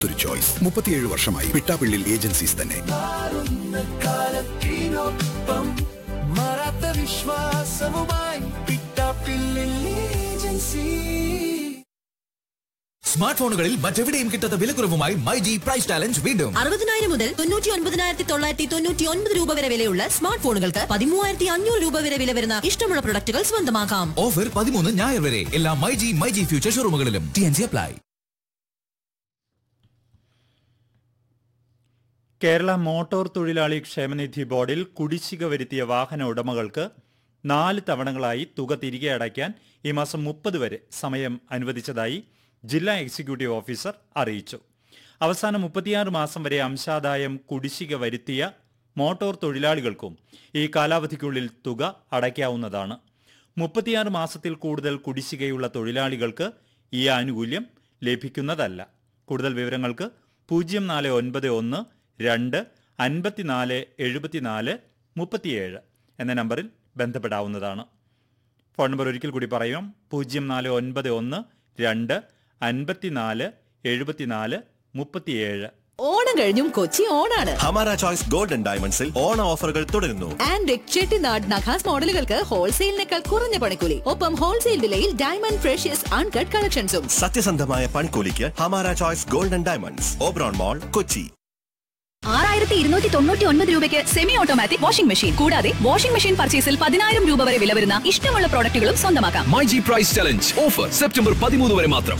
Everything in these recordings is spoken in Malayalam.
ഒരു ചോയ്സ് മുപ്പത്തിയേഴ് വർഷമായി പിട്ടാപ്പിള്ളിൽ ഏജൻസീസ് തന്നെ കാലത്തിനൊപ്പം മാറാത്ത വിശ്വാസവുമായി പിട്ടാപ്പിള്ളിൽ ഏജൻസി സ്മാർട്ട് ഫോണുകളിൽ മറ്റെവിടെയും കിട്ടാത്ത വിലക്കുറവുമായി മൈ ജി പ്രൈസ് ചാലഞ്ച് വീണ്ടും അറുപതിനായിരം മുതൽ തൊണ്ണൂറ്റി ഒൻപതിനായിരത്തി തൊള്ളായിരത്തി തൊണ്ണൂറ്റി ഒൻപത് രൂപ വരെ വിലയുള്ള സ്മാർട്ട് ഫോണുകൾക്ക് പതിമൂവായിരത്തി അഞ്ഞൂറ് രൂപ വരെ വില വരുന്ന ഇഷ്ടമുള്ള പ്രൊഡക്റ്റുകൾ സ്വന്തമാക്കാം ഓഫർ പതിമൂന്ന് ഞായർ വരെ എല്ലാ my G my G future ഷോറൂമുകളിലും T N C apply Kerala motor തൊഴിലാളി ക്ഷേമനിധി ബോർഡിൽ കുടിശ്ശിക വരുത്തിയ വാഹന ഉടമകൾക്ക് നാല് തവണകളായി തുക തിരികെ അടയ്ക്കാൻ ഈ മാസം മുപ്പത് വരെ സമയം അനുവദിച്ചതായി ജില്ലാ എക്സിക്യൂട്ടീവ് ഓഫീസർ അറിയിച്ചു അവസാന മുപ്പത്തിയാറ് മാസം വരെ അംശാദായം കുടിശ്ശിക വരുത്തിയ മോട്ടോർ തൊഴിലാളികൾക്കും ഈ കാലാവധിക്കുള്ളിൽ തുക അടയ്ക്കാവുന്നതാണ് മുപ്പത്തിയാറ് മാസത്തിൽ കൂടുതൽ കുടിശ്ശികയുള്ള തൊഴിലാളികൾക്ക് ഈ ആനുകൂല്യം ലഭിക്കുന്നതല്ല കൂടുതൽ വിവരങ്ങൾക്ക് പൂജ്യം നാല് ഒൻപത് ഒന്ന് രണ്ട് അൻപത്തിനാല് എഴുപത്തിനാല് മുപ്പത്തിയേഴ് എന്ന നമ്പറിൽ ബന്ധപ്പെടാവുന്നതാണ് ഫോൺ നമ്പർ ഒരിക്കൽ കൂടി പറയാം പൂജ്യം നാല് ഒൻപത് ഒന്ന് രണ്ട് അൻപത്തിനാല് എഴുപത്തിനാല് മുപ്പത്തിയേഴ് ഓണം കഴിഞ്ഞും കൊച്ചി ഓണാണ് ഹമാര ചോയ്സ് ഗോൾഡൻ ഡയമണ്ട്സിൽ ഓണ ഓഫറുകൾ തുടരുന്നു ആൻഡ് ചെട്ടിനാട് നഖാസ് മോഡലുകൾക്ക് ഹോൾസെയിലിനേക്കാൾ കുറഞ്ഞ പണിക്കൂലി ഒപ്പം ഹോൾസെയിൽ വിലയിൽ ഡയമണ്ട് ഫ്രഷ്യസ് അൺകട്ട് കളക്ഷൻസും സത്യസന്ധമായ പണിക്കൂലിക്ക് ഹമാര choice golden diamonds Oberon mall Kochi ആറായിരത്തി ഇരുന്നൂറ്റി തൊണ്ണൂറ്റി ഒൻപത് രൂപയ്ക്ക് സെമി ഓട്ടോമാറ്റിക് വാഷിംഗ് മെഷീൻ കൂടാതെ വാഷിംഗ് മെഷീൻ പർച്ചേസിൽ പതിനായിരം രൂപ വരെ വില വരുന്ന ഇഷ്ടമുള്ള പ്രോഡക്റ്റുകളും സ്വന്തമാക്കാം my G price challenge offer September പതിമൂന്ന് വരെ മാത്രം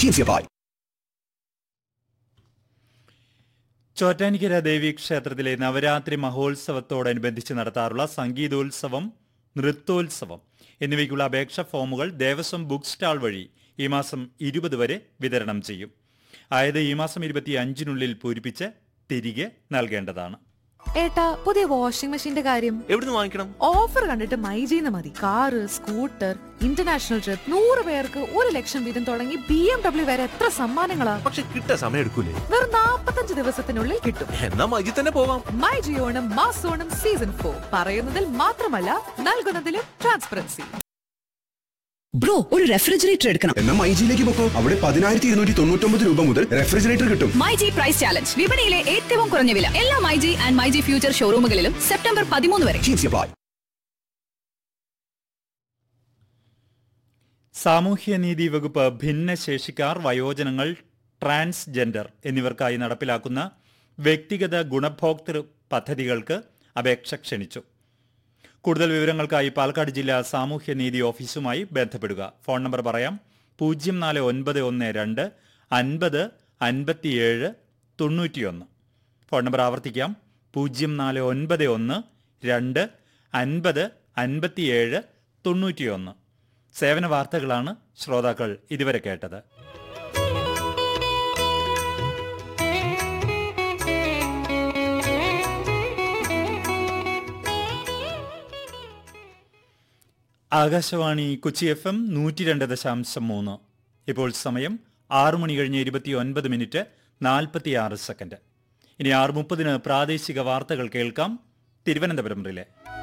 ചോറ്റാനിക്കര ദേവി ക്ഷേത്രത്തിലെ നവരാത്രി മഹോത്സവത്തോടനുബന്ധിച്ച് നടത്താറുള്ള സംഗീതോത്സവം നൃത്തോത്സവം എന്നിവയ്ക്കുള്ള അപേക്ഷ ഫോമുകൾ ദേവസ്വം ബുക്ക് സ്റ്റാൾ വഴി ഈ മാസം ഇരുപത് വരെ വിതരണം ചെയ്യും ആയത് ഈ മാസം ഇരുപത്തി അഞ്ചിനുള്ളിൽ പൂരിപ്പിച്ച് തിരികെ നൽകേണ്ടതാണ് ഏട്ടാ പുതിയ വാഷിംഗ് മെഷീന്റെ കാര്യം എവിടുന്ന് വാങ്ങിക്കണം ഓഫർ കണ്ടിട്ട് മൈജീന്ന് മതി കാറ് സ്കൂട്ടർ ഇന്റർനാഷണൽ ട്രിപ്പ് നൂറ് പേർക്ക് ഒരു ലക്ഷം വീതം തുടങ്ങി ബി എം ഡബ്ല്യു വരെ എത്ര സമ്മാനങ്ങളാ പക്ഷെ കിട്ടാൻ സമയം എടുക്കൂലേ വെറും നാപ്പത്തഞ്ച് ദിവസത്തിനുള്ളിൽ കിട്ടും എന്നാ മജി തന്നെ പോവാം മൈ ജിയോണം മാസോണം സീസൺ ഫോർ പറയുന്നതിൽ മാത്രമല്ല നൽകുന്നതിലും ട്രാൻസ്പെറൻസി ബ്രോ ഒരു റെഫ്രിജറേറ്റർ എടുക്കണം എന്നാ മൈജിയിലേക്ക് പൊക്കോ അവിടെ പതിനായിരത്തി ഇരുന്നൂറ്റി തൊണ്ണൂറ്റൊമ്പത് രൂപ മുതൽ റെഫ്രിജറേറ്റർ കിട്ടും മൈ ജി പ്രൈസ് ചാലഞ്ച് വിപണിയിലെ ഏറ്റവും കുറഞ്ഞ വില എല്ലാ my G and my G future ഷോറൂമുകളിലും സെപ്റ്റംബർ പതിമൂന്ന് വരെ സാമൂഹ്യനീതി വകുപ്പ് ഭിന്നശേഷിക്കാർ വയോജനങ്ങൾ ട്രാൻസ്ജെൻഡർ എന്നിവർക്കായി നടപ്പിലാക്കുന്ന വ്യക്തിഗത ഗുണഭോക്തൃ പദ്ധതികൾക്ക് അപേക്ഷ ക്ഷണിച്ചു കൂടുതൽ വിവരങ്ങൾക്കായി പാലക്കാട് ജില്ലാ സാമൂഹ്യനീതി ഓഫീസുമായി ബന്ധപ്പെടുക ഫോൺ നമ്പർ പറയാം പൂജ്യം നാല് ഒൻപത് ഒന്ന് രണ്ട് അൻപത് അൻപത്തിയേഴ് തൊണ്ണൂറ്റിയൊന്ന് ഫോൺ നമ്പർ ആവർത്തിക്കാം പൂജ്യം നാല് ഒൻപത് ഒന്ന് രണ്ട് അൻപത് അൻപത്തിയേഴ് തൊണ്ണൂറ്റിയൊന്ന് സേവന വാർത്തകളാണ് ശ്രോതാക്കൾ ഇതുവരെ കേട്ടത് ആകാശവാണി കൊച്ചി എഫ് എം നൂറ്റി രണ്ട് ദശാംശം മൂന്ന് ഇപ്പോൾ സമയം ആറു മണി കഴിഞ്ഞ് ഇരുപത്തി ഒൻപത് മിനിറ്റ് നാൽപ്പത്തിയാറ് സെക്കൻഡ് ഇനി ആറ് മുപ്പതിന് പ്രാദേശിക വാർത്തകൾ കേൾക്കാം തിരുവനന്തപുരം റിലേ